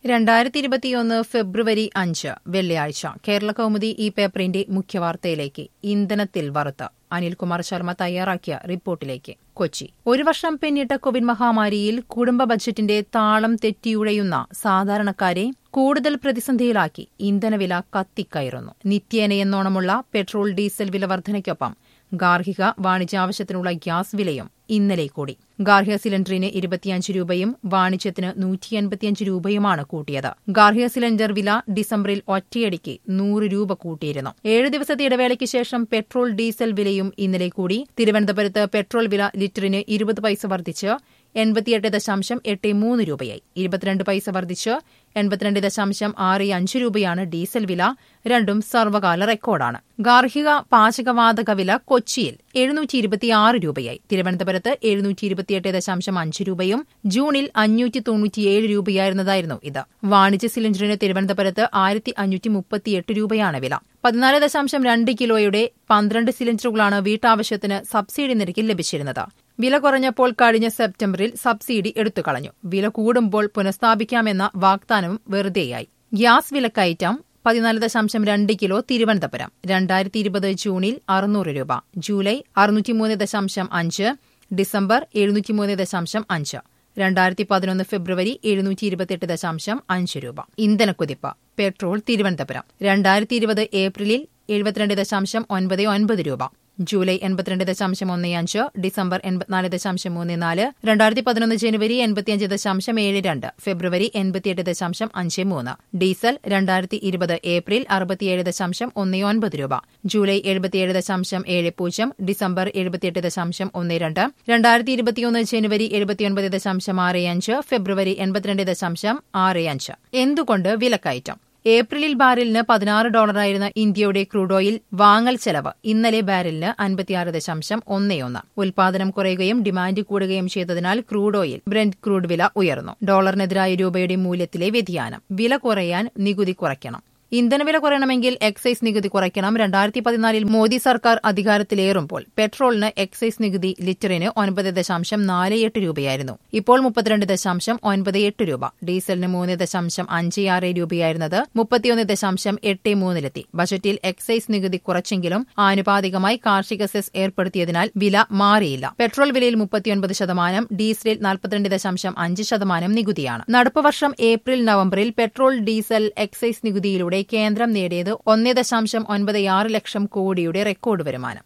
രണ്ടായിരത്തി ഇരുപത്തിയൊന്ന് ഫെബ്രുവരി അഞ്ച് വെള്ളിയാഴ്ച കേരള കൗമുദി ഈ പേപ്പറിന്റെ മുഖ്യവാർത്തയിലേക്ക് ഇന്ധനത്തിൽ വറുത്ത് അനിൽകുമാർ ശർമ്മ തയ്യാറാക്കിയ റിപ്പോർട്ടിലേക്ക് കൊച്ചി ഒരു വർഷം പിന്നിട്ട കോവിഡ് മഹാമാരിയിൽ കുടുംബ ബജറ്റിന്റെ താളം തെറ്റിയുഴയുന്ന സാധാരണക്കാരെ കൂടുതൽ പ്രതിസന്ധിയിലാക്കി ഇന്ധനവില കത്തിക്കയറുന്നു നിത്യേനയെന്നോണമുള്ള പെട്രോൾ ഡീസൽ വില വർധനയ്ക്കൊപ്പം ഗാർഹിക വാണിജ്യാവശ്യത്തിനുള്ള ഗ്യാസ് വിലയും ഇന്നലെ കൂടി ഗാർഹിക സിലിണ്ടറിന് ഇരുപത്തിയഞ്ച് രൂപയും വാണിജ്യത്തിന് നൂറ്റി എൺപത്തിയഞ്ച് രൂപയുമാണ് കൂട്ടിയത് ഗാർഹിക സിലിണ്ടർ വില ഡിസംബറിൽ ഒറ്റയടിക്ക് നൂറ് രൂപ കൂട്ടിയിരുന്നു ഏഴ് ദിവസത്തെ ഇടവേളയ്ക്ക് ശേഷം പെട്രോൾ ഡീസൽ വിലയും ഇന്നലെ കൂടി തിരുവനന്തപുരത്ത് പെട്രോൾ വില ലിറ്ററിന് ഇരുപത് പൈസ വർദ്ധിച്ച് എൺപത്തിയെട്ട് ദശാംശം എട്ട് മൂന്ന് രൂപയായി ഇരുപത്തിരണ്ട് പൈസ വർദ്ധിച്ച് എൺപത്തിരണ്ട് ദശാംശം ആറ് അഞ്ച് രൂപയാണ് ഡീസൽ വില രണ്ടും സർവകാല റെക്കോർഡാണ് ഗാർഹിക പാചകവാതക വില കൊച്ചിയിൽ എഴുന്നൂറ്റി ഇരുപത്തിയാറ് രൂപയായി തിരുവനന്തപുരത്ത് എഴുന്നൂറ്റി ഇരുപത്തിയെട്ട് ദശാംശം അഞ്ച് രൂപയും ജൂണിൽ അഞ്ഞൂറ്റി തൊണ്ണൂറ്റിയേഴ് രൂപയായിരുന്നതായിരുന്നു ഇത് വാണിജ്യ സിലിണ്ടറിന് തിരുവനന്തപുരത്ത് ആയിരത്തി അഞ്ഞൂറ്റി മുപ്പത്തിയെട്ട് രൂപയാണ് വില പതിനാല് ദശാംശം രണ്ട് കിലോയുടെ പന്ത്രണ്ട് സിലിണ്ടറുകളാണ് വീട്ടാവശ്യത്തിന് സബ്സിഡി നിരക്കിൽ ലഭിച്ചിരുന്നത് വില കുറഞ്ഞപ്പോൾ കഴിഞ്ഞ സെപ്റ്റംബറിൽ സബ്സിഡി എടുത്തുകളഞ്ഞു വില കൂടുമ്പോൾ പുനഃസ്ഥാപിക്കാമെന്ന വാഗ്ദാനവും വെറുതെയായി ഗ്യാസ് വിലക്കയറ്റം പതിനാല് ദശാംശം രണ്ട് കിലോ തിരുവനന്തപുരം രണ്ടായിരത്തി ഇരുപത് ജൂണിൽ അറുന്നൂറ് രൂപ ജൂലൈ അറുന്നൂറ്റിമൂന്ന് ദശാംശം അഞ്ച് ഡിസംബർ എഴുന്നൂറ്റിമൂന്ന് ദശാംശം അഞ്ച് രണ്ടായിരത്തി പതിനൊന്ന് ഫെബ്രുവരി എഴുന്നൂറ്റി ഇരുപത്തിയെട്ട് ദശാംശം അഞ്ച് രൂപ ഇന്ധനക്കുതിപ്പ് പെട്രോൾ തിരുവനന്തപുരം രണ്ടായിരത്തി ഇരുപത് ഏപ്രിലിൽ എഴുപത്തിരണ്ട് ദശാംശം ഒൻപത് ഒൻപത് രൂപ ജൂലൈ എൺപത്തിരണ്ട് ദശാംശം ഒന്ന് അഞ്ച് ഡിസംബർ എൺപത്തിനാല് ദശാംശം മൂന്ന് നാല് രണ്ടായിരത്തി പതിനൊന്ന് ജനുവരി എൺപത്തിയഞ്ച് ദശാംശം ഏഴ് രണ്ട് ഫെബ്രുവരി എൺപത്തിയെട്ട് ദശാംശം അഞ്ച് മൂന്ന് ഡീസൽ രണ്ടായിരത്തി ഇരുപത് ഏപ്രിൽ അറുപത്തിയേഴ് ദശാംശം ഒന്ന് ഒൻപത് രൂപ ജൂലൈ എഴുപത്തിയേഴ് ദശാംശം ഏഴ് പൂജ്യം ഡിസംബർ എഴുപത്തിയെട്ട് ദശാംശം ഒന്ന് രണ്ട് രണ്ടായിരത്തി ഇരുപത്തിയൊന്ന് ജനുവരി എഴുപത്തിയൊൻപത് ദശാംശം ആറ് അഞ്ച് ഫെബ്രുവരി എൺപത്തിരണ്ട് ദശാംശം ആറ് അഞ്ച് എന്തുകൊണ്ട് വിലക്കയറ്റം ഏപ്രിലിൽ ബാരലിന് പതിനാറ് ഡോളറായിരുന്ന ഇന്ത്യയുടെ ക്രൂഡ് ഓയിൽ വാങ്ങൽ ചെലവ് ഇന്നലെ ബാരലിന് അൻപത്തിയാറ് ദശാംശം ഒന്നേയൊന്ന് ഉൽപാദനം കുറയുകയും ഡിമാൻഡ് കൂടുകയും ചെയ്തതിനാൽ ക്രൂഡ് ഓയിൽ ബ്രെൻഡ് ക്രൂഡ് വില ഉയർന്നു ഡോളറിനെതിരായ രൂപയുടെ മൂല്യത്തിലെ വ്യതിയാനം വില കുറയാൻ നികുതി കുറയ്ക്കണം ഇന്ധനവില കുറയണമെങ്കിൽ എക്സൈസ് നികുതി കുറയ്ക്കണം രണ്ടായിരത്തി പതിനാലിൽ മോദി സർക്കാർ അധികാരത്തിലേറുമ്പോൾ പെട്രോളിന് എക്സൈസ് നികുതി ലിറ്ററിന് ഒൻപത് ദശാംശം നാല് എട്ട് രൂപയായിരുന്നു ഇപ്പോൾ മുപ്പത്തിരണ്ട് ദശാംശം ഒൻപത് എട്ട് രൂപ ഡീസലിന് മൂന്ന് ദശാംശം അഞ്ച് ആറ് രൂപയായിരുന്നത് മുപ്പത്തിയൊന്ന് ദശാംശം എട്ട് മൂന്നിലെത്തി ബജറ്റിൽ എക്സൈസ് നികുതി കുറച്ചെങ്കിലും ആനുപാതികമായി കാർഷിക സെസ് ഏർപ്പെടുത്തിയതിനാൽ വില മാറിയില്ല പെട്രോൾ വിലയിൽ മുപ്പത്തിയൊൻപത് ശതമാനം ഡീസലിൽ നാൽപ്പത്തിരണ്ട് ദശാംശം അഞ്ച് ശതമാനം നികുതിയാണ് നടപ്പ് വർഷം ഏപ്രിൽ നവംബറിൽ പെട്രോൾ ഡീസൽ എക്സൈസ് നികുതിയിലൂടെ കേന്ദ്രം നേടിയത് ഒന്ന് ദശാംശം ഒൻപത് ആറ് ലക്ഷം കോടിയുടെ റെക്കോർഡ് വരുമാനം